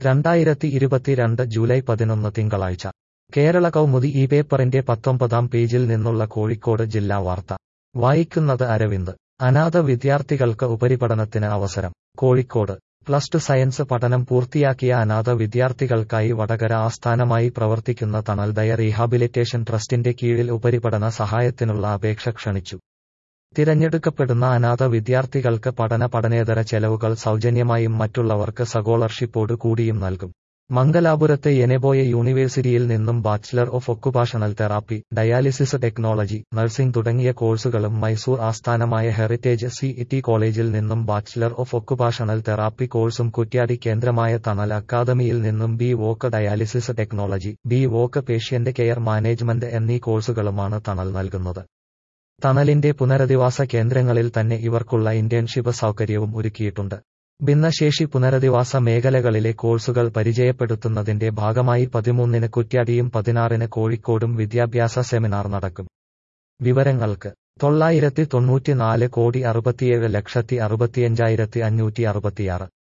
രണ്ടായിരത്തി ഇരുപത്തിരണ്ട് ജൂലൈ പതിനൊന്ന് തിങ്കളാഴ്ച കേരള കൗമുദി ഈ പേപ്പറിന്റെ പത്തൊമ്പതാം പേജിൽ നിന്നുള്ള കോഴിക്കോട് ജില്ലാ വാർത്ത വായിക്കുന്നത് അരവിന്ദ് അനാഥ വിദ്യാർത്ഥികൾക്ക് ഉപരിപഠനത്തിന് അവസരം കോഴിക്കോട് പ്ലസ് ടു സയൻസ് പഠനം പൂർത്തിയാക്കിയ അനാഥ വിദ്യാർത്ഥികൾക്കായി വടകര ആസ്ഥാനമായി പ്രവർത്തിക്കുന്ന തണൽ ദയ റീഹാബിലിറ്റേഷൻ ട്രസ്റ്റിന്റെ കീഴിൽ ഉപരിപഠന സഹായത്തിനുള്ള അപേക്ഷ ക്ഷണിച്ചു തിരഞ്ഞെടുക്കപ്പെടുന്ന അനാഥ വിദ്യാർത്ഥികൾക്ക് പഠന പഠനേതര ചെലവുകൾ സൗജന്യമായും മറ്റുള്ളവർക്ക് സകോളർഷിപ്പോട് കൂടിയും നൽകും മംഗലാപുരത്തെ യെനെബോയ യൂണിവേഴ്സിറ്റിയിൽ നിന്നും bachelor of occupational therapy dialysis technology nursing തുടങ്ങിയ കോഴ്സുകളും മൈസൂർ ആസ്ഥാനമായ ഹെറിറ്റേജ് സി ടി കോളേജിൽ നിന്നും ബാച്ചിലർ ഓഫ് ഒക്കുപാഷണൽ തെറാപ്പി കോഴ്സും കുറ്റ്യാടി കേന്ദ്രമായ തണൽ അക്കാദമിയിൽ നിന്നും B voc dialysis technology B voc patient care management എന്നീ കോഴ്സുകളുമാണ് തണൽ നൽകുന്നത് തണലിന്റെ പുനരധിവാസ കേന്ദ്രങ്ങളിൽ തന്നെ ഇവർക്കുള്ള ഇന്റേൺഷിപ്പ് സൗകര്യവും ഒരുക്കിയിട്ടുണ്ട് ഭിന്നശേഷി പുനരധിവാസ മേഖലകളിലെ കോഴ്സുകൾ പരിചയപ്പെടുത്തുന്നതിന്റെ ഭാഗമായി പതിമൂന്നിന് കുറ്റ്യാടിയും പതിനാറിന് കോഴിക്കോടും വിദ്യാഭ്യാസ സെമിനാർ നടക്കും വിവരങ്ങൾക്ക് തൊള്ളായിരത്തി തൊണ്ണൂറ്റിനാല് കോടി അറുപത്തിയേഴ് ലക്ഷത്തി അറുപത്തിയഞ്ചായിരത്തി അഞ്ഞൂറ്റി അറുപത്തിയാറ്